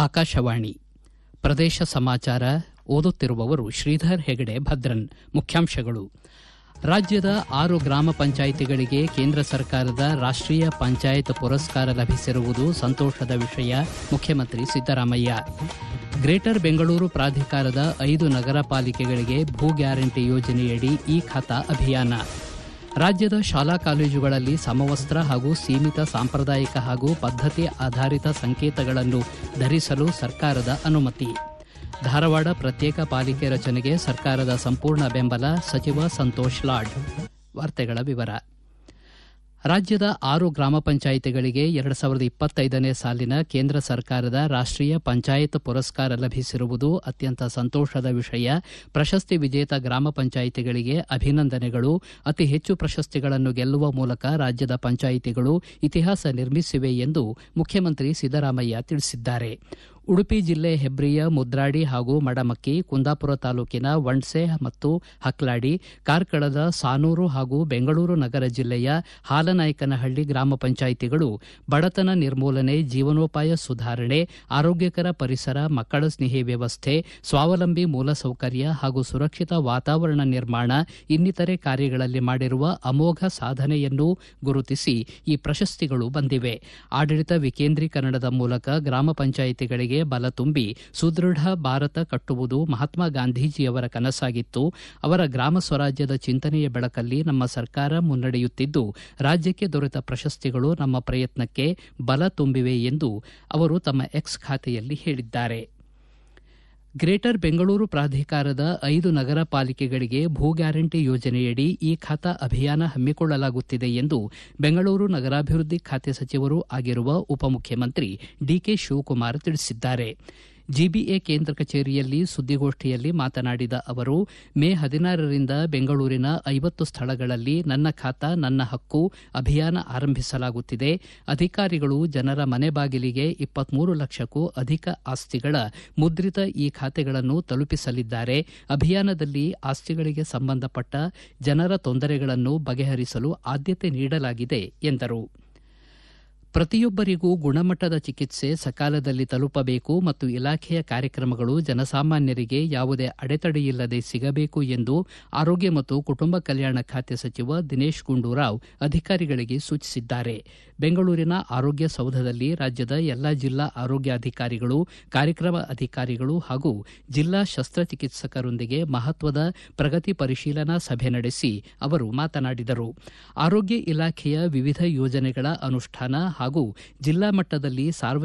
ಆಕಾಶವಾಣಿ ಪ್ರದೇಶ ಸಮಾಚಾರ ಓದುತ್ತಿರುವವರು ಶ್ರೀಧರ್ ಹೆಗಡೆ ಭದ್ರನ್ ಮುಖ್ಯಾಂಶಗಳು ರಾಜ್ಯದ ಆರು ಗ್ರಾಮ ಪಂಚಾಯಿತಿಗಳಿಗೆ ಕೇಂದ್ರ ಸರ್ಕಾರದ ರಾಷ್ಟೀಯ ಪಂಚಾಯತ್ ಪುರಸ್ಕಾರ ಲಭಿಸಿರುವುದು ಸಂತೋಷದ ವಿಷಯ ಮುಖ್ಯಮಂತ್ರಿ ಸಿದ್ದರಾಮಯ್ಯ ಗ್ರೇಟರ್ ಬೆಂಗಳೂರು ಪ್ರಾಧಿಕಾರದ ಐದು ನಗರ ಪಾಲಿಕೆಗಳಿಗೆ ಭೂ ಗ್ಯಾರಂಟಿ ಯೋಜನೆಯಡಿ ಇ ಖಾತಾ ಅಭಿಯಾನ ರಾಜ್ಯದ ಶಾಲಾ ಕಾಲೇಜುಗಳಲ್ಲಿ ಸಮವಸ್ತ್ರ ಹಾಗೂ ಸೀಮಿತ ಸಾಂಪ್ರದಾಯಿಕ ಹಾಗೂ ಪದ್ಧತಿ ಆಧಾರಿತ ಸಂಕೇತಗಳನ್ನು ಧರಿಸಲು ಸರ್ಕಾರದ ಅನುಮತಿ ಧಾರವಾಡ ಪ್ರತ್ಯೇಕ ಪಾಲಿಕೆ ರಚನೆಗೆ ಸರ್ಕಾರದ ಸಂಪೂರ್ಣ ಬೆಂಬಲ ಸಚಿವ ಸಂತೋಷ್ ಲಾಡ್ ವಾರ್ತೆಗಳ ವಿವರ ರಾಜ್ಯದ ಆರು ಗ್ರಾಮ ಪಂಚಾಯಿತಿಗಳಿಗೆ ಎರಡು ಸಾವಿರದ ಇಪ್ಪತ್ತೈದನೇ ಸಾಲಿನ ಕೇಂದ್ರ ಸರ್ಕಾರದ ರಾಷ್ಟೀಯ ಪಂಚಾಯತ್ ಪುರಸ್ಕಾರ ಲಭಿಸಿರುವುದು ಅತ್ಯಂತ ಸಂತೋಷದ ವಿಷಯ ಪ್ರಶಸ್ತಿ ವಿಜೇತ ಗ್ರಾಮ ಪಂಚಾಯಿತಿಗಳಿಗೆ ಅಭಿನಂದನೆಗಳು ಅತಿ ಹೆಚ್ಚು ಪ್ರಶಸ್ತಿಗಳನ್ನು ಗೆಲ್ಲುವ ಮೂಲಕ ರಾಜ್ಯದ ಪಂಚಾಯಿತಿಗಳು ಇತಿಹಾಸ ನಿರ್ಮಿಸಿವೆ ಎಂದು ಮುಖ್ಯಮಂತ್ರಿ ಸಿದ್ದರಾಮಯ್ಯ ತಿಳಿಸಿದ್ದಾರೆ ಉಡುಪಿ ಜಿಲ್ಲೆ ಹೆಬ್ರಿಯ ಮುದ್ರಾಡಿ ಹಾಗೂ ಮಡಮಕ್ಕಿ ಕುಂದಾಪುರ ತಾಲೂಕಿನ ವಂಡ್ಸೆ ಮತ್ತು ಹಕ್ಲಾಡಿ ಕಾರ್ಕಳದ ಸಾನೂರು ಹಾಗೂ ಬೆಂಗಳೂರು ನಗರ ಜಿಲ್ಲೆಯ ಹಾಲನಾಯಕನಹಳ್ಳಿ ಗ್ರಾಮ ಪಂಚಾಯಿತಿಗಳು ಬಡತನ ನಿರ್ಮೂಲನೆ ಜೀವನೋಪಾಯ ಸುಧಾರಣೆ ಆರೋಗ್ಯಕರ ಪರಿಸರ ಮಕ್ಕಳ ಸ್ನೇಹಿ ವ್ಯವಸ್ಥೆ ಸ್ವಾವಲಂಬಿ ಮೂಲಸೌಕರ್ಯ ಹಾಗೂ ಸುರಕ್ಷಿತ ವಾತಾವರಣ ನಿರ್ಮಾಣ ಇನ್ನಿತರೆ ಕಾರ್ಯಗಳಲ್ಲಿ ಮಾಡಿರುವ ಅಮೋಘ ಸಾಧನೆಯನ್ನು ಗುರುತಿಸಿ ಈ ಪ್ರಶಸ್ತಿಗಳು ಬಂದಿವೆ ಆಡಳಿತ ವಿಕೇಂದ್ರೀಕರಣದ ಮೂಲಕ ಗ್ರಾಮ ಪಂಚಾಯಿತಿಗಳಿಗೆ ಬಲ ತುಂಬಿ ಸುದೃಢ ಭಾರತ ಕಟ್ಟುವುದು ಮಹಾತ್ಮ ಗಾಂಧೀಜಿಯವರ ಕನಸಾಗಿತ್ತು ಅವರ ಗ್ರಾಮ ಸ್ವರಾಜ್ಯದ ಚಿಂತನೆಯ ಬೆಳಕಲ್ಲಿ ನಮ್ಮ ಸರ್ಕಾರ ಮುನ್ನಡೆಯುತ್ತಿದ್ದು ರಾಜ್ಯಕ್ಕೆ ದೊರೆತ ಪ್ರಶಸ್ತಿಗಳು ನಮ್ಮ ಪ್ರಯತ್ನಕ್ಕೆ ಬಲ ತುಂಬಿವೆ ಎಂದು ಅವರು ತಮ್ಮ ಎಕ್ಸ್ ಖಾತೆಯಲ್ಲಿ ಹೇಳಿದ್ದಾರೆ ಗ್ರೇಟರ್ ಬೆಂಗಳೂರು ಪ್ರಾಧಿಕಾರದ ಐದು ನಗರ ಪಾಲಿಕೆಗಳಿಗೆ ಭೂ ಗ್ಯಾರಂಟಿ ಯೋಜನೆಯಡಿ ಇ ಖಾತಾ ಅಭಿಯಾನ ಹಮ್ಮಿಕೊಳ್ಳಲಾಗುತ್ತಿದೆ ಎಂದು ಬೆಂಗಳೂರು ನಗರಾಭಿವೃದ್ಧಿ ಖಾತೆ ಸಚಿವರೂ ಆಗಿರುವ ಉಪಮುಖ್ಯಮಂತ್ರಿ ಡಿಕೆ ಶಿವಕುಮಾರ್ ತಿಳಿಸಿದ್ದಾರೆ ಜಿಬಿಎ ಕೇಂದ್ರ ಕಚೇರಿಯಲ್ಲಿ ಸುದ್ದಿಗೋಷ್ಠಿಯಲ್ಲಿ ಮಾತನಾಡಿದ ಅವರು ಮೇ ಹದಿನಾರರಿಂದ ಬೆಂಗಳೂರಿನ ಐವತ್ತು ಸ್ಥಳಗಳಲ್ಲಿ ನನ್ನ ಖಾತಾ ನನ್ನ ಹಕ್ಕು ಅಭಿಯಾನ ಆರಂಭಿಸಲಾಗುತ್ತಿದೆ ಅಧಿಕಾರಿಗಳು ಜನರ ಮನೆ ಬಾಗಿಲಿಗೆ ಇಪ್ಪತ್ಮೂರು ಲಕ್ಷಕ್ಕೂ ಅಧಿಕ ಆಸ್ತಿಗಳ ಮುದ್ರಿತ ಈ ಖಾತೆಗಳನ್ನು ತಲುಪಿಸಲಿದ್ದಾರೆ ಅಭಿಯಾನದಲ್ಲಿ ಆಸ್ತಿಗಳಿಗೆ ಸಂಬಂಧಪಟ್ಟ ಜನರ ತೊಂದರೆಗಳನ್ನು ಬಗೆಹರಿಸಲು ಆದ್ಯತೆ ನೀಡಲಾಗಿದೆ ಎಂದರು ಪ್ರತಿಯೊಬ್ಬರಿಗೂ ಗುಣಮಟ್ಟದ ಚಿಕಿತ್ಸೆ ಸಕಾಲದಲ್ಲಿ ತಲುಪಬೇಕು ಮತ್ತು ಇಲಾಖೆಯ ಕಾರ್ಯಕ್ರಮಗಳು ಜನಸಾಮಾನ್ಯರಿಗೆ ಯಾವುದೇ ಅಡೆತಡೆಯಿಲ್ಲದೆ ಸಿಗಬೇಕು ಎಂದು ಆರೋಗ್ಯ ಮತ್ತು ಕುಟುಂಬ ಕಲ್ಯಾಣ ಖಾತೆ ಸಚಿವ ದಿನೇಶ್ ಗುಂಡೂರಾವ್ ಅಧಿಕಾರಿಗಳಿಗೆ ಸೂಚಿಸಿದ್ದಾರೆ ಬೆಂಗಳೂರಿನ ಆರೋಗ್ಯ ಸೌಧದಲ್ಲಿ ರಾಜ್ಯದ ಎಲ್ಲಾ ಜಿಲ್ಲಾ ಆರೋಗ್ಯಾಧಿಕಾರಿಗಳು ಕಾರ್ಯಕ್ರಮ ಅಧಿಕಾರಿಗಳು ಹಾಗೂ ಜಿಲ್ಲಾ ಶಸ್ತ್ರಚಿಕಿತ್ಸಕರೊಂದಿಗೆ ಮಹತ್ವದ ಪ್ರಗತಿ ಪರಿಶೀಲನಾ ಸಭೆ ನಡೆಸಿ ಅವರು ಮಾತನಾಡಿದರು ಆರೋಗ್ಯ ಇಲಾಖೆಯ ವಿವಿಧ ಯೋಜನೆಗಳ ಅನುಷ್ಠಾನ ಹಾಗೂ ಜಿಲ್ಲಾ ಮಟ್ಟದಲ್ಲಿ ಸಾರ್ವಜನಿಕ